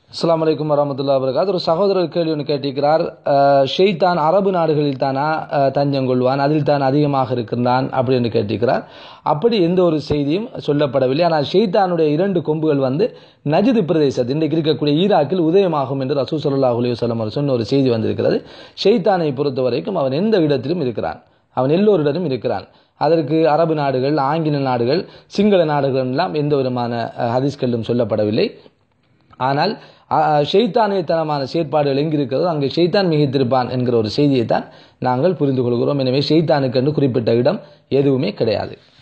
அஸ்லாம் வலைக்கம் வரமத்துல்லா வரகாத் ஒரு சகோதரர் கேள்வி ஒன்று கேட்டிருக்கிறார் அஹ், ஷெய்தான் அரபு நாடுகளில் தானா அஹ், தஞ்சம் கொள்வான் அதில் தான் அதிகமாக இருக்கின்றான் அப்படின்னு கேட்டிருக்கிறார் அப்படி எந்த ஒரு செய்தியும் சொல்லப்படவில்லை ஆனால் ஷெய்தானுடைய இரண்டு கொம்புகள் வந்து நஜிது பிரதேசத்தில் இன்றைக்கு இருக்கக்கூடிய ஈராக்கில் உதயமாகும் என்று ரசூ சல்லாஹ் அலி வசலம் அவர் சொன்ன ஒரு செய்தி வந்திருக்கிறது ஷெய்தானை பொறுத்த வரைக்கும் அவன் எந்த இடத்திலும் இருக்கிறான் அவன் எல்லோரிடமும் இருக்கிறான் அதற்கு அரபு நாடுகள் ஆங்கில நாடுகள் சிங்கள நாடுகள் எல்லாம் எந்த விதமான அஹ், ஹதீஸ்களிலும் சொல்லப்படவில்லை ஆனால் ஷெய்தானியத்தனமான செயற்பாடுகள் எங்கு இருக்கிறதோ அங்கே ஷெய்தான் மிகைத்திருப்பான் என்கிற ஒரு செய்தியை தான் நாங்கள் புரிந்து கொள்கிறோம் எனவே ஷெய்தானுக்கு என்று குறிப்பிட்ட இடம் எதுவுமே கிடையாது